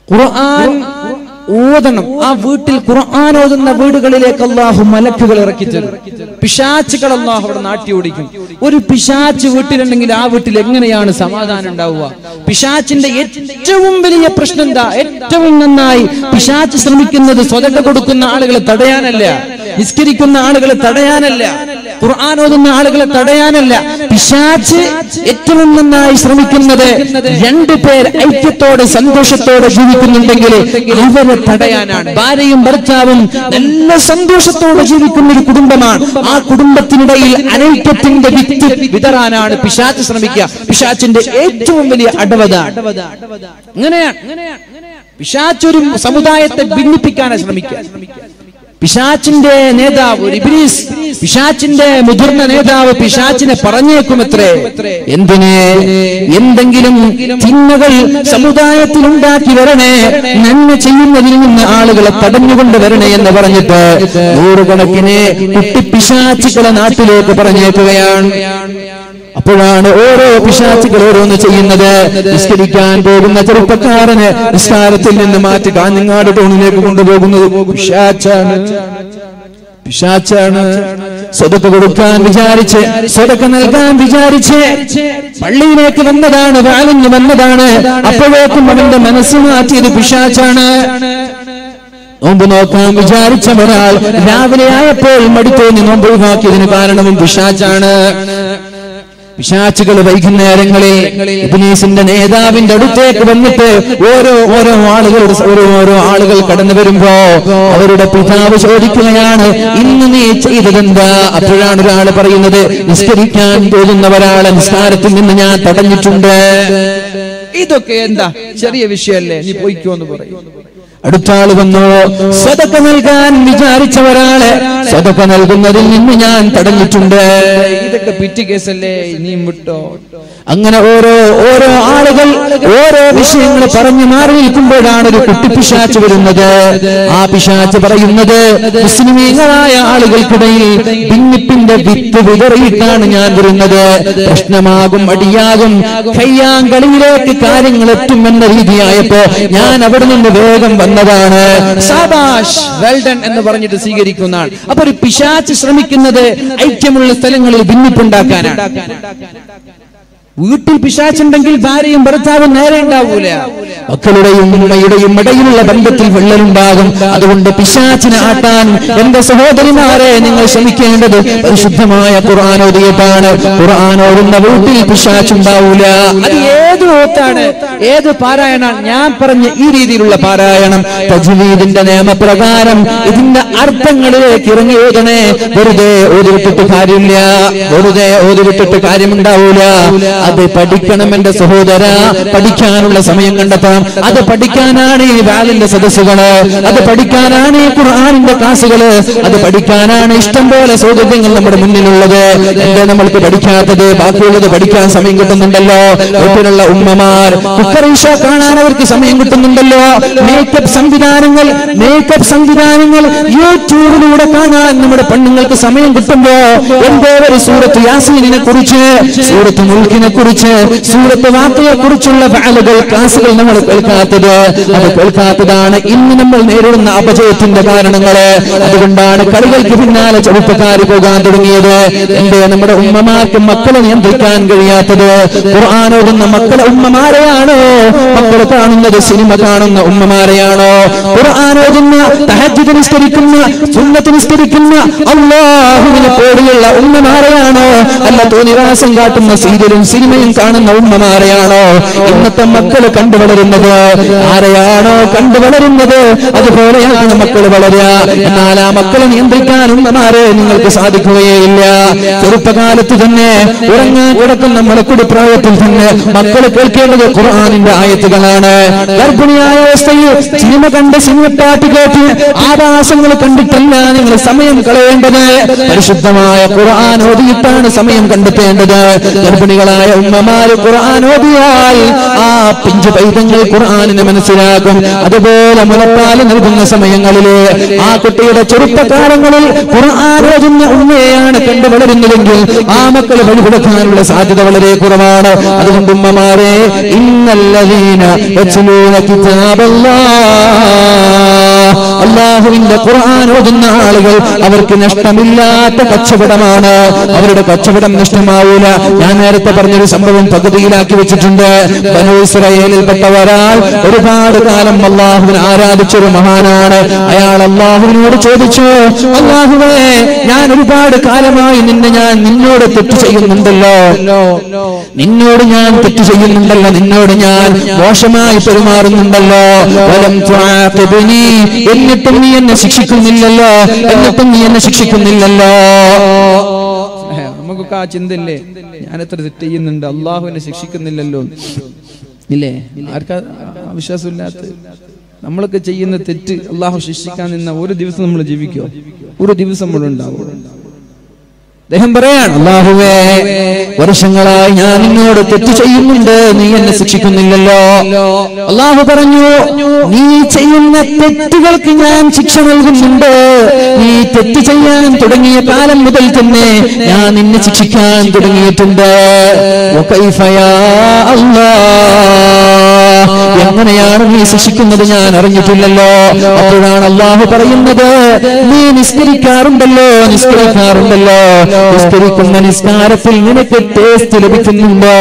ഖുർആൻ ഓതണം ആ വീട്ടിൽ ഖുർആൻ ഓതുന്ന വീടുകളിലേക്ക് അള്ളാഹു മലക്കുകൾ ഇറക്കി തരും പിശാച്ചുകൾ അള്ളാഹു അവിടെ നാട്ടി ഓടിക്കും ഒരു പിശാച്ച് വീട്ടിലുണ്ടെങ്കിൽ ആ വീട്ടിൽ എങ്ങനെയാണ് സമാധാനം ഉണ്ടാവുക പിശാച്ചിന്റെ ഏറ്റവും വലിയ പ്രശ്നം എന്താ ഏറ്റവും നന്നായി പിശാച്ച് ശ്രമിക്കുന്നത് സ്വതക്ക കൊടുക്കുന്ന ആളുകളെ തടയാനല്ല നിസ്കരിക്കുന്ന ആളുകളെ തടയാനല്ല ഖുർആൻ ഓതുന്ന ആളുകളെ തടയാനല്ല പിശാച്ച് ഏറ്റവും നന്നായി ശ്രമിക്കുന്നത് രണ്ടു പേർ ഐക്യത്തോടെ സന്തോഷത്തോടെ ജീവിക്കുന്നുണ്ടെങ്കിൽ അവരെ തടയാനാണ് ഭാര്യയും ഭർത്താവും നല്ല സന്തോഷത്തോടെ ജീവിക്കുന്ന ഒരു കുടുംബമാണ് ആ കുടുംബത്തിനിടയിൽ അനൈക്യത്തിന്റെ വിത്ത് വിതറാനാണ് പിശാച്ച് ശ്രമിക്കുക പിശാച്ചിന്റെ ഏറ്റവും വലിയ അടവത ഇങ്ങനെയാണ് പിശാച്ച് ഒരു സമുദായത്തെ ഭിന്നിപ്പിക്കാനാണ് ശ്രമിക്കുക പിശാച്ചിന്റെ നേതാവ് ഒരു ഇബ്ലീസ് പിശാച്ചിന്റെ മുതിർന്ന നേതാവ് പിശാച്ചിനെ പറഞ്ഞേക്കുമത്രേ എന്തിന് എന്തെങ്കിലും തിന്മകൾ സമുദായത്തിൽ ഉണ്ടാക്കി വരണേ നന്മ ചെയ്യുന്നതിൽ നിന്ന് ആളുകളെ തടഞ്ഞുകൊണ്ട് വരണേ എന്ന് പറഞ്ഞിട്ട് നൂറുകണക്കിന് കുട്ടിപ്പിശാച്ചുകളെ നാട്ടിലേക്ക് പറഞ്ഞേക്കുകയാണ് അപ്പോഴാണ് ഓരോ പിശാച്ചുകൾ ഓരോന്ന് ചെയ്യുന്നത് നിസ്കരിക്കാൻ പോകുന്ന ചെറുപ്പക്കാരന് നിസ്കാരത്തിൽ നിന്ന് മാറ്റി കാഞ്ഞങ്ങാട് ടൗണിലേക്ക് കൊണ്ടുപോകുന്നത് പിശാച്ചാണ് പിശാച്ചാണ് സ്വതക്ക കൊടുക്കാൻ വിചാരിച്ച് സ്വതക്ക നൽകാൻ വിചാരിച്ച് പള്ളിയിലേക്ക് വന്നതാണ് വാലിഞ്ഞു വന്നതാണ് അപ്പോഴേക്കും അവന്റെ മനസ്സ് മാറ്റിയത് പിശാച്ചാണ് നോമ്പ് നോക്കാൻ വിചാരിച്ച ഒരാൾ രാവിലെ ആയപ്പോൾ മടിത്തോന്നി നോമ്പ് ഒഴിവാക്കിയതിന് കാരണവും പിശാച്ചാണ് പിശാച്ചുകൾ വൈകുന്നേരങ്ങളിൽ ഇബ്ലീസിന്റെ നേതാവിന്റെ അടുത്തേക്ക് വന്നിട്ട് ഓരോ ഓരോ ആളുകളുടെ ഓരോ ഓരോ ആളുകൾ കടന്നു വരുമ്പോ അവരുടെ പിതാവ് ചോദിക്കുകയാണ് ഇന്ന് നീ ചെയ്തതെന്താ അപ്പോഴാണ് ഒരാൾ പറയുന്നത് നിസ്കരിക്കാൻ പോകുന്ന ഒരാളെ നിസ്കാരത്തിൽ നിന്ന് ഞാൻ തടഞ്ഞിട്ടുണ്ട് ഇതൊക്കെ എന്താ ചെറിയ വിഷയല്ലേ നീ പോയിക്കോ എന്ന് പറയും അടുത്ത ആള് വന്നു സ്വതക്ക നൽകാൻ വിചാരിച്ച ഒരാളെ സ്വതക്ക നൽകുന്നതിൽ നിന്ന് ഞാൻ തടഞ്ഞിട്ടുണ്ട് ഇതൊക്കെ പിറ്റി കേസല്ലേ നീ വിട്ടോ അങ്ങനെ ഓരോ ഓരോ ആളുകൾ ഓരോ വിഷയങ്ങൾ പറഞ്ഞു മാറി നിൽക്കുമ്പോഴാണ് ഒരു കുട്ടിപ്പിശാച്ച് വരുന്നത് ആ പിശാച്ച് പറയുന്നത് മുസ്ലിമീങ്ങളായ ആളുകൾക്കിടയിൽ ഭിന്നിപ്പിന്റെ വിത്ത് വിതറിയിട്ടാണ് ഞാൻ വരുന്നത് പ്രശ്നമാകും അടിയാകും കയ്യാങ്കളിയിലേക്ക് കാര്യങ്ങൾ എത്തുമെന്ന രീതിയായപ്പോ ഞാൻ അവിടെ നിന്ന് വേഗം വന്നതാണ് സാബാഷ് വെൽഡൺ എന്ന് പറഞ്ഞിട്ട് സ്വീകരിക്കുന്ന ആൾ അപ്പൊ ഒരു പിശാച്ച് ശ്രമിക്കുന്നത് ഐക്യമുള്ള സ്ഥലങ്ങളിൽ ഭിന്നിപ്പുണ്ടാക്കാനാണ് വീട്ടിൽ പിശാച്ചുണ്ടെങ്കിൽ ഭാര്യയും ഭർത്താവും നേരെ ഉണ്ടാവൂല മക്കളുടെയും ഉമ്മയുടെയും ഇടയിലുള്ള ബന്ധത്തിൽ വിള്ളലുണ്ടാകും അതുകൊണ്ട് പിശാച്ചിനെ ആട്ടാൻ എന്റെ സഹോദരിമാരെ നിങ്ങൾ ശ്രമിക്കേണ്ടത് പരിശുദ്ധമായ ഖുർആൻ ഓതിയിട്ടാണ് ഖുർആൻ ഓടുന്ന വീട്ടിൽ പിശാച്ചുണ്ടാവൂല അത് ഏത് ഓത്താണ് ഏത് പാരായണമാണ് ഞാൻ പറഞ്ഞ ഈ രീതിയിലുള്ള പാരായണം തജ്വീദിന്റെ നിയമപ്രകാരം ഇതിന്റെ അർത്ഥങ്ങളിലേക്ക് ഇറങ്ങി ഓതണേ വെറുതെ ഓതിവിട്ടിട്ട് കാര്യമില്ല വെറുതെ ഓതിവിട്ടിട്ട് കാര്യമുണ്ടാവൂല അത് പഠിക്കണം എന്റെ സഹോദര പഠിക്കാനുള്ള സമയം കണ്ടെത്താം അത് പഠിക്കാനാണ് ഈ വാലിന്റെ സദസ്സുകള് അത് പഠിക്കാനാണ് ഈ ഖുർആാനിന്റെ ക്ലാസ്സുകള് അത് പഠിക്കാനാണ് ഇഷ്ടം പോലെ സൗകര്യങ്ങൾ നമ്മുടെ മുന്നിലുള്ളത് എന്റെ നമ്മൾക്ക് പഠിക്കാത്തത് ബാക്കിയുള്ളത് പഠിക്കാൻ സമയം കിട്ടുന്നുണ്ടല്ലോ വീട്ടിലുള്ള ഉമ്മമാർ കുക്കറീഷ കാണാൻ അവർക്ക് സമയം കിട്ടുന്നുണ്ടല്ലോ മേക്കപ്പ് സംവിധാനങ്ങൾ മേക്കപ്പ് സംവിധാനങ്ങൾ യൂട്യൂബിലൂടെ കാണാൻ നമ്മുടെ പെണ്ണുങ്ങൾക്ക് സമയം കിട്ടുമ്പോ എന്തോ ഒരു സൂറത്ത് യാസീനിനെ കുറിച്ച് സൂറത്ത് മുൽക്കിനെ കുറിച്ച് സൂറത്ത് വാർത്തയെ കുറിച്ചുള്ള വാലുകൾ ക്ലാസുകൾ നമ്മൾ കേൾക്കാത്തത് അത് കേൾക്കാത്തതാണ് ഇന്ന് നമ്മൾ നേരിടുന്ന അപജയത്തിന്റെ കാരണങ്ങള് അതുകൊണ്ടാണ് കളികൾക്ക് പിന്നാലെ ചെറുപ്പക്കാർ പോകാൻ തുടങ്ങിയത് എന്റെ നമ്മുടെ ഉമ്മമാർക്ക് മക്കളെ നിയന്ത്രിക്കാൻ കഴിയാത്തത് ഖുർആാനോടുന്ന മക്കളെ ഉമ്മമാരെയാണോ മക്കൾ കാണുന്നത് സിനിമ കാണുന്ന ഉമ്മമാരെയാണോ ഖുർആാനോടുന്ന തഹജ്ജുദ് നിസ്കരിക്കുന്ന സുന്നത്ത് നിസ്കരിക്കുന്ന അള്ളാഹുവിനെ പേടിയുള്ള ഉമ്മമാരെയാണോ അല്ല തോന്നിവാസം കാട്ടുന്ന സീരിയലും സിനിമയും കാണുന്ന ഉമ്മമാരെയാണോ ഇന്നത്തെ മക്കൾ കണ്ടു വളരുന്നത് ആരെയാണോ കണ്ടു വളരുന്നത് അതുപോലെയാണ് മക്കൾ വളരുക എന്നാൽ ആ മക്കളെ നിയന്ത്രിക്കാൻ ഉമ്മമാരെ നിങ്ങൾക്ക് സാധിക്കുകയില്ല ചെറുപ്പകാലത്ത് തന്നെ ഉറങ്ങാൻ കിടക്കുന്ന മലക്കുടി പ്രായത്തിൽ തന്നെ മക്കൾ കേൾക്കേണ്ടത് ഖുർആാനിന്റെ ആയത്തുകളാണ് ഗർഭിണിയായ അവസ്ഥയിൽ സിനിമ കണ്ട് സിനിമ പാട്ട് കേട്ട് ആഭാസങ്ങൾ കണ്ടിട്ടല്ല നിങ്ങൾ സമയം കളയേണ്ടത് പരിശുദ്ധമായ ഖുർആൻ ഓതിയിട്ടാണ് സമയം കണ്ടെത്തേണ്ടത് ഗർഭിണികളായ ഉമ്മമാര് ഖുർആൻ ഓതിയാൽ ആ പിഞ്ചു പൈതങ്ങൾ ഖുർആനിനെ മനസ്സിലാക്കും അതുപോലെ മുലപ്പാല് നൽകുന്ന സമയങ്ങളില് ആ കുട്ടിയുടെ ചെറുപ്പകാലങ്ങളിൽ ഖുർആൻ ഓതുന്ന ഉമ്മയെയാണ് കണ്ടു വളരുന്നതെങ്കിൽ ആ മക്കൾ വഴിപെടുത്താനുള്ള സാധ്യത വളരെ കുറവാണ് അതുകൊണ്ട് ഉമ്മമാരെ ഇന്നല്ലതീന അള്ളാഹുവിന്റെ ഖുർആൻ ഓതുന്ന ആളുകൾ അവർക്ക് നഷ്ടമില്ലാത്ത കച്ചവടമാണ് അവരുടെ കച്ചവടം നഷ്ടമാവൂല ഞാൻ നേരത്തെ പറഞ്ഞൊരു സംഭവം പകുതിയിലാക്കി വെച്ചിട്ടുണ്ട് ബനു ഇസ്രായേലിൽപ്പെട്ട ഒരാൾ ഒരുപാട് കാലം അള്ളാഹുവിനെ ആരാധിച്ചൊരു മഹാനാണ് അയാൾ അള്ളാഹുവിനോട് ചോദിച്ചു അള്ളാഹുവേ ഞാൻ ഒരുപാട് കാലമായി നിന്നെ ഞാൻ നിന്നോട് തെറ്റ് ചെയ്യുന്നുണ്ടല്ലോ നിന്നോട് ഞാൻ തെറ്റ് ചെയ്യുന്നുണ്ടല്ലോ നിന്നോട് ഞാൻ മോശമായി പെരുമാറുന്നുണ്ടല്ലോ വലം തുആഖിബ്നി. എന്നിട്ടും നീ എന്നെ ശിക്ഷിക്കുന്നില്ലല്ലോ എന്നിട്ടും നീ എന്നെ ശിക്ഷിക്കുന്നില്ലല്ലോ നമുക്കൊക്കെ ആ ചിന്തയില്ലേ ഞാൻ എത്ര തെറ്റ് ചെയ്യുന്നുണ്ട് അള്ളാഹു എന്നെ ശിക്ഷിക്കുന്നില്ലല്ലോ ഇല്ലേ ആർക്കാ ആ വിശ്വാസമില്ലാത്ത നമ്മളൊക്കെ ചെയ്യുന്ന തെറ്റ് അള്ളാഹു ശിക്ഷിക്കാൻ നിന്ന ഒരു ദിവസം നമ്മൾ ജീവിക്കോ ഒരു ദിവസം നമ്മൾ ഉണ്ടാവും അദ്ദേഹം പറയാണ് അള്ളാഹുവേ വർഷങ്ങളായി ഞാൻ നിന്നോട് തെറ്റ് ചെയ്യുന്നുണ്ട് നീ എന്നെ ശിക്ഷിക്കുന്നില്ലല്ലോ അള്ളാഹു പറഞ്ഞു നീ ചെയ്യുന്ന തെറ്റുകൾക്ക് ഞാൻ ശിക്ഷ നൽകുന്നുണ്ട് നീ തെറ്റ് ചെയ്യാൻ തുടങ്ങിയ കാലം മുതൽ തന്നെ ഞാൻ നിന്നെ ശിക്ഷിക്കാൻ തുടങ്ങിയിട്ടുണ്ട് വകൈഫ യാ അല്ലാഹ്. എങ്ങനെയാണ് നീ ശിക്ഷിക്കുന്നത് ഞാൻ അറിഞ്ഞിട്ടില്ലല്ലോ അപ്പോഴാണ് അള്ളാഹു പറയുന്നത് നീ നിസ്കരിക്കാറുണ്ടല്ലോ നിസ്കരിക്കാറുണ്ടല്ലോ നിസ്കരിക്കുന്ന നിസ്കാരത്തിൽ നിനക്ക് ടേസ്റ്റ് ലഭിക്കുന്നുണ്ടോ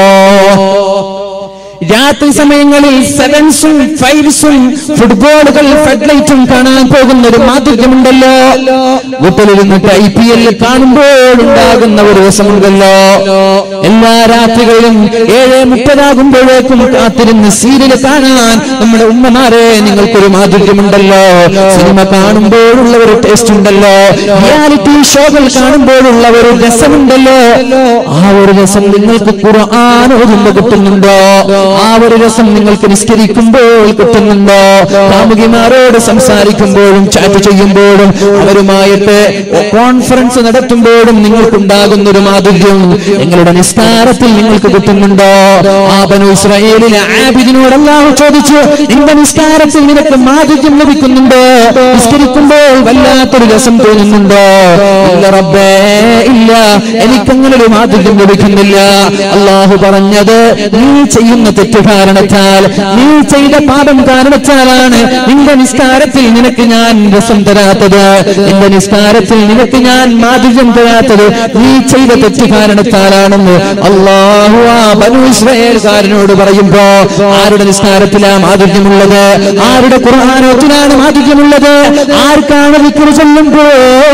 രാത്രി സമയങ്ങളിൽ സെവൻസും ഫൈവ്സും ഫുട്ബോളുകൾ ഫെഡ്ലൈറ്റും കാണാൻ പോകുന്ന ഒരു മാതൃകമുണ്ടല്ലോ വീട്ടിലിരുന്നിട്ട് ഐ പി എൽ കാണുമ്പോഴുണ്ടാകുന്ന ഒരു രസമുണ്ടല്ലോ എല്ലാ രാത്രികളിലും ഏഴ് മുപ്പതാകുമ്പോഴേക്കും കാത്തിരുന്ന് സീരിയൽ കാണാൻ നമ്മുടെ ഉമ്മമാരെ നിങ്ങൾക്കൊരു മാധുര്യമുണ്ടല്ലോ സിനിമ കാണുമ്പോഴുള്ള ഒരു ടേസ്റ്റ് ഉണ്ടല്ലോ റിയാലിറ്റി ഷോകൾ കാണുമ്പോഴുള്ള ഒരു രസമുണ്ടല്ലോ ആ ഒരു രസം നിങ്ങൾക്ക് ഖുർആൻ ഓതുമ്പോ കിട്ടുന്നുണ്ടോ ആ ഒരു രസം നിങ്ങൾക്ക് നിസ്കരിക്കുമ്പോൾ കിട്ടുന്നുണ്ടോ കാമുകിമാരോട് സംസാരിക്കുമ്പോഴും ചാറ്റ് ചെയ്യുമ്പോഴും അവരുമായിട്ട് കോൺഫറൻസ് നടത്തുമ്പോഴും നിങ്ങൾക്കുണ്ടാകുന്ന ഒരു മാധുര്യം നിങ്ങളുടെ നിസ്കാരത്തിൽ നിങ്ങൾക്ക് കിട്ടുന്നുണ്ടോ ആ ബനു ഇസ്രായേലിലെ ആബിദിനോട് അല്ലാഹു ചോദിച്ചു നിന്റെ നിസ്കാരത്തിൽ നിനക്ക് മാധുര്യം ലഭിക്കുന്നുണ്ടോ നിസ്കരിക്കുമ്പോൾ വല്ലാത്തൊരു രസം തോന്നുന്നുണ്ടോ ഇല്ല റബ്ബേ ഇല്ല എനിക്കങ്ങനെ ഒരു മാധുര്യം ലഭിക്കുന്നില്ല അള്ളാഹു പറഞ്ഞത് നീ ചെയ്യുന്ന തെറ്റ് കാരണത്താൽ നീ ചെയ്ത പാപം കാരണത്താലാണ് നിന്റെ നിസ്കാരത്തിൽ നിനക്ക് ഞാൻ രസം തരാത്തത് നിന്റെ നിസ്കാരത്തിൽ നിനക്ക് ഞാൻ മാധുര്യം തരാത്തത് നീ ചെയ്ത തെറ്റ് കാരണത്താലാണെന്ന് അള്ളാഹു ആ ബനു ഇസ്രായേൽക്കാരനോട് പറയുമ്പോ ആരുടെ നിസ്കാരത്തിലാ മാധുര്യമുള്ളത് ആരുടെ ഖുർആാനോത്തിലാണ് മാധുര്യമുള്ളത് ആർക്കാണ് വിക്രി ചൊല്ലുമ്പോൾ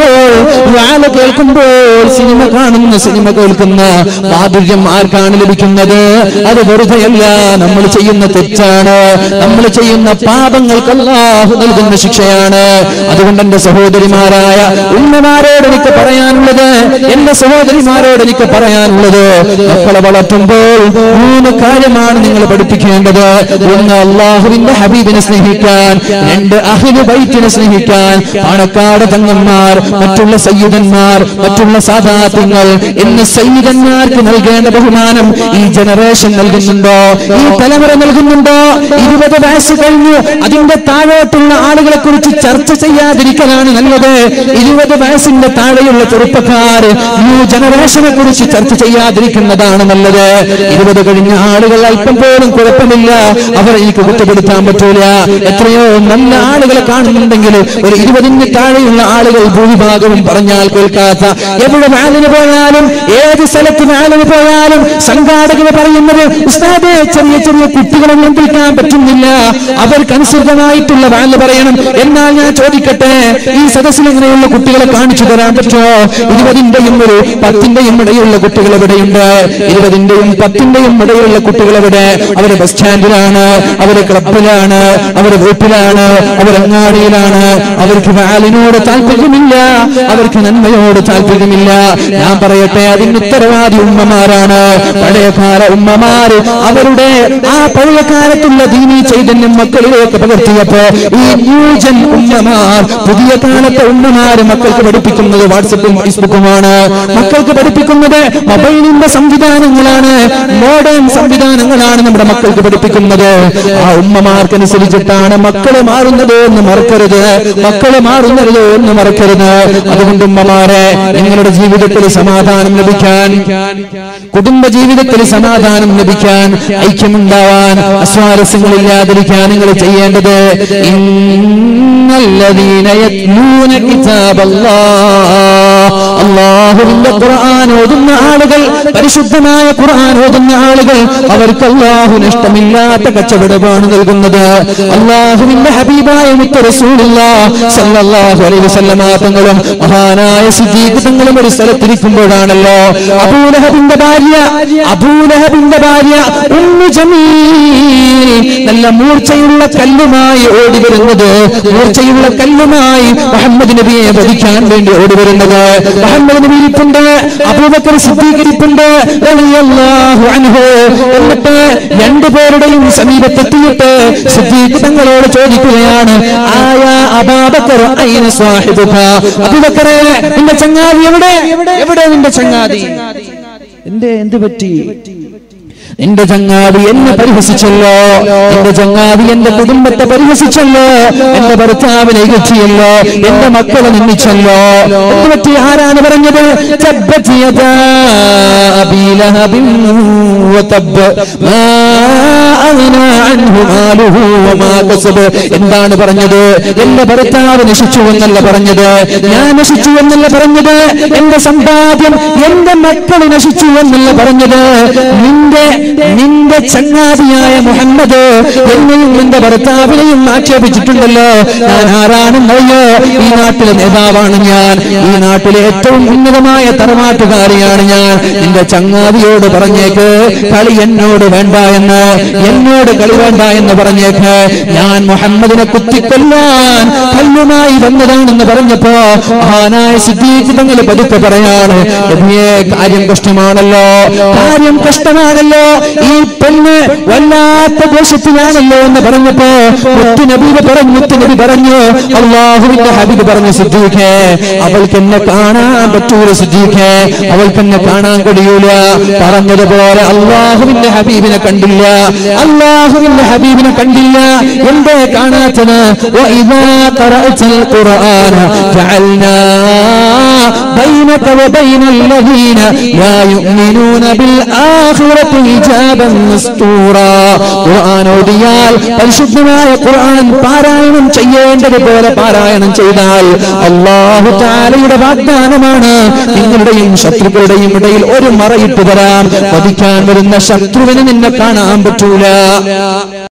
വാല കേൾക്കുമ്പോൾ സിനിമ കാണുന്ന സിനിമ കേൾക്കുന്ന മാധുര്യം ആർക്കാണ് ലഭിക്കുന്നത് അത് വെറുതെയല്ല നമ്മൾ ചെയ്യുന്ന തെറ്റാണ് നമ്മൾ ചെയ്യുന്ന പാപങ്ങൾക്ക് അല്ലാഹു നൽകുന്ന ശിക്ഷയാണ് അതുകൊണ്ട് എന്റെ സഹോദരിമാരായ ഉമ്മമാരോട് എനിക്ക് പറയാനുള്ളത് എന്റെ സഹോദരിമാരോട് എനിക്ക് പറയാനുള്ളത് മക്കളെ വളർത്തുമ്പോൾ മൂന്ന് കാര്യമാണ് നിങ്ങൾ പഠിപ്പിക്കേണ്ടത് ഒന്ന് അള്ളാഹുവിന്റെ ഹബീബിനെ സ്നേഹിക്കാൻ രണ്ട് അഹിന് ബൈറ്റിനെ സ്നേഹിക്കാൻ പാണക്കാട് തങ്ങന്മാർ മറ്റുള്ള സയ്യിദന്മാർ മറ്റുള്ള സാധാത്യങ്ങൾ എന്ന് സയ്യിദന്മാർക്ക് നൽകേണ്ട ബഹുമാനം ഈ ജനറേഷൻ നൽകുന്നുണ്ടോ ഈ തലമുറ നൽകുന്നുണ്ടോ ഇരുപത് വയസ്സ് കഴിഞ്ഞു അതിന്റെ താഴോട്ടുള്ള ആളുകളെ കുറിച്ച് ചർച്ച ചെയ്യാതിരിക്കലാണ് നല്ലത് ഇരുപത് വയസ്സിന്റെ താഴെയുള്ള ചെറുപ്പക്കാർ ന്യൂ ജനറേഷനെ കുറിച്ച് ചർച്ച ചെയ്യാതിരിക്കുന്നതാണ് നല്ലത് ഇരുപത് കഴിഞ്ഞ ആളുകൾ അല്പം പോലും കുഴപ്പമില്ല അവർ എനിക്ക് കുറ്റപ്പെടുത്താൻ പറ്റൂല എത്രയോ നല്ല ആളുകളെ കാണുന്നുണ്ടെങ്കിൽ ഒരു ഇരുപതിന് താഴെയുള്ള ആളുകൾ ഭൂരിഭാഗവും പറഞ്ഞാൽ കേൾക്കാത്ത എവിടെ വാലിന് പോയാലും ഏത് സ്ഥലത്ത് വാലിന് പോയാലും സംഘാടകര് പറയുന്നത് ഉസ്താദെ ചെറിയ ചെറിയ കുട്ടികളെ നിയന്ത്രിക്കാൻ പറ്റുന്നില്ല അവർക്ക് അനുസൃതമായിട്ടുള്ള വാല് പറയണം എന്നാൽ ഞാൻ ചോദിക്കട്ടെ ഈ സദസ്സിൽ ഇങ്ങനെയുള്ള കുട്ടികളെ കാണിച്ചു തരാൻ പറ്റുമോ ഇരുപതിന്റെയും ഒരു പത്തിന്റെയും ഇടയിലുള്ള കുട്ടികൾ എവിടെയുണ്ട് ഇരുപതിന്റെയും പത്തിന്റെയും ഇടയിലുള്ള കുട്ടികൾ എവിടെ അവര് ബസ് സ്റ്റാൻഡിലാണ് അവര് ക്ലബിലാണ് അവര് വീട്ടിലാണ് അവർ അങ്ങാടിയിലാണ് അവർക്ക് വാലിനോട് താല്പര്യമില്ല അവർക്ക് നന്മയോട് താല്പര്യമില്ല ഞാൻ പറയട്ടെ അതിന് ഉത്തരവാദി ഉമ്മമാരാണ് പഴയകാല ഉമ്മമാര് അവരുടെ അവരുടെ ആ പഴയ കാലത്തുള്ള ദീനീ ചൈതന്യം മക്കളിലേക്ക് പകർത്തിയപ്പോ ഈ ന്യൂജൻ ഉമ്മമാർ പുതിയ കാലത്തെ ഉമ്മമാര് മക്കൾക്ക് പഠിപ്പിക്കുന്നത് വാട്സപ്പും ഫേസ്ബുക്കുമാണ് മക്കൾക്ക് പഠിപ്പിക്കുന്നത് മൊബൈലിന്റെ സംവിധാനങ്ങളാണ് മോഡേൺ സംവിധാനങ്ങളാണ് നമ്മുടെ മക്കൾക്ക് പഠിപ്പിക്കുന്നത് ആ ഉമ്മമാർക്കനുസരിച്ചിട്ടാണ് മക്കള് മാറുന്നത് എന്ന് മറക്കരുത് മക്കള് മാറുന്നത് എന്ന് മറക്കരുത് അതുകൊണ്ട് ഉമ്മമാരെ നിങ്ങളുടെ ജീവിതത്തിൽ സമാധാനം ലഭിക്കാൻ കുടുംബ ജീവിതത്തിൽ സമാധാനം ലഭിക്കാൻ ഐക്യമുണ്ടാവാൻ അസ്വാരസ്യങ്ങളില്ലാതിരിക്കാൻ നിങ്ങൾ ചെയ്യേണ്ടത് ഇന്നല്ലദീന യത്ലൂന കിതാബല്ലാഹ് അള്ളാഹുവിന്റെ ഖുർആൻ ഓതുന്ന ആളുകൾ പരിശുദ്ധമായ ഖുർആൻ ഓതുന്ന ആളുകൾ അവർക്ക് അള്ളാഹുവിന് ഇഷ്ടമില്ലാത്ത കച്ചവടമാണ് നൽകുന്നത് അള്ളാഹുവിന്റെ ഹബീബായ മുത്ത റസൂലുള്ള സല്ലല്ലാഹു അലൈഹി വസല്ലമ തങ്ങളും മഹാനായ സിദ്ദീഖ് തങ്ങളും ഒരു സ്ഥലത്തിരിക്കുമ്പോഴാണല്ലോ അബൂലഹബിന്റെ ഭാര്യ അബൂലഹബിന്റെ ഭാര്യ ഉമ്മു ജമീൽ നല്ല മൂർച്ചയുള്ള കല്ലുമായി ഓടി വരുന്നത് മൂർച്ചയുള്ള കല്ലുമായി മുഹമ്മദ് നബിയെ വധിക്കാൻ വേണ്ടി ഓടി വരുന്നത് മുഹമ്മദ് നബി ഇരിപ്പുണ്ട് അബൂബക്കർ സിദ്ദീഖ് ഇരിപ്പുണ്ട് റളിയല്ലാഹു അൻഹു എന്നിട്ട് രണ്ടുപേരുടെയും സമീപത്തെത്തിയിട്ട് സിദ്ദീഖ് തങ്ങളോട് ചോദിക്കുകയാണ് ആയ അബാബക്കർ ഐന സ്വാഹിബുക അബൂബക്കറെ നിന്റെ ചങ്ങാതി എവിടെ എവിടെ നിന്റെ ചങ്ങാതി എന്റെ എന്ത് പറ്റി എന്റെ ചങ്ങാതി എന്നെ പരിഹസിച്ചല്ലോ എന്റെ ചങ്ങാതി എന്റെ കുടുംബത്തെ പരിഹസിച്ചല്ലോ എന്റെ ഭർത്താവിനെ ഇകച്ചിയല്ലോ എന്റെ മക്കളെ നിന്ദിച്ചല്ലോ എന്ത് പറ്റി ആരാണ് പറഞ്ഞത് തബ്ബത് യദാ അബീ ലഹബിൻ വതബ്ബ മാ അഗ്നാ അൻഹു മാലുഹു വമാ കസബ് എന്താണ് പറഞ്ഞത് എന്റെ ഭർത്താവ് നശിച്ചു എന്നല്ല പറഞ്ഞത് ഞാൻ നശിച്ചു എന്നല്ല പറഞ്ഞത് എന്റെ സമ്പാദ്യം എന്റെ മക്കൾ നശിച്ചു എന്നല്ല പറഞ്ഞത് നിന്റെ നിന്റെ ചങ്ങാതിയായ മുഹമ്മദ് എന്നെയും നിന്റെ ഭർത്താവിനെയും ആക്ഷേപിച്ചിട്ടുണ്ടല്ലോ ഞാൻ ആരാണെന്നറിയോ ഈ നാട്ടിലെ നേതാവാണ് ഞാൻ ഈ നാട്ടിലെ ഏറ്റവും ഉന്നതമായ തറവാട്ടുകാരിയാണ് ഞാൻ നിന്റെ ചങ്ങാതിയോട് പറഞ്ഞേക്ക് കളി എന്നോട് വേണ്ട എന്ന് എന്നോട് കളി വേണ്ട എന്ന് പറഞ്ഞേക്ക് ഞാൻ മുഹമ്മദിനെ കുത്തിക്കൊല്ലാൻ കല്ലുമായി വന്നതാണെന്ന് പറഞ്ഞപ്പോ മഹാനായ സിദ്ദീഖ് തങ്ങൾ പതുക്കെ പറയാണ് നബിയേ, കാര്യം കഷ്ടമാണല്ലോ കാര്യം കഷ്ടമാണല്ലോ ഈ പെണ്ണ് വല്ലാത്ത ദോഷത്തിലാണല്ലോ എന്ന് പറഞ്ഞപ്പോ മുത്തുനബി പറഞ്ഞു മുത്തുനബി പറഞ്ഞു അള്ളാഹുവിന്റെ ഹബീബ് പറഞ്ഞു സിദ്ദീഖേ അവൾക്ക് എന്നെ കാണാൻ പറ്റൂല സിദ്ദീഖേ അവൾക്ക് എന്നെ കാണാൻ കഴിയൂല പറഞ്ഞതുപോലെ അള്ളാഹുവിന്റെ ഹബീബിനെ കണ്ടില്ല അള്ളാഹുവിന്റെ ഹബീബിനെ കണ്ടില്ല എന്തേ കാണാത്തത് وإذا قرأت القرآن جعلنا بينك وبين الذين لا يؤمنون بالآخرة حجابا مستورا ഖുർആൻ ഓതിയാൽ പരിശുദ്ധമായ ഖുർആൻ പാരായണം ചെയ്യേണ്ടതുപോലെ പാരായണം ചെയ്താൽ അള്ളാഹു താലയുടെ വാഗ്ദാനമാണ് നിങ്ങളുടെയും ശത്രുക്കളുടെയും ഇടയിൽ ഒരു മറയിട്ട് തരാം വധിക്കാൻ വരുന്ന ശത്രുവിന് നിന്നെ കാണാൻ പറ്റൂല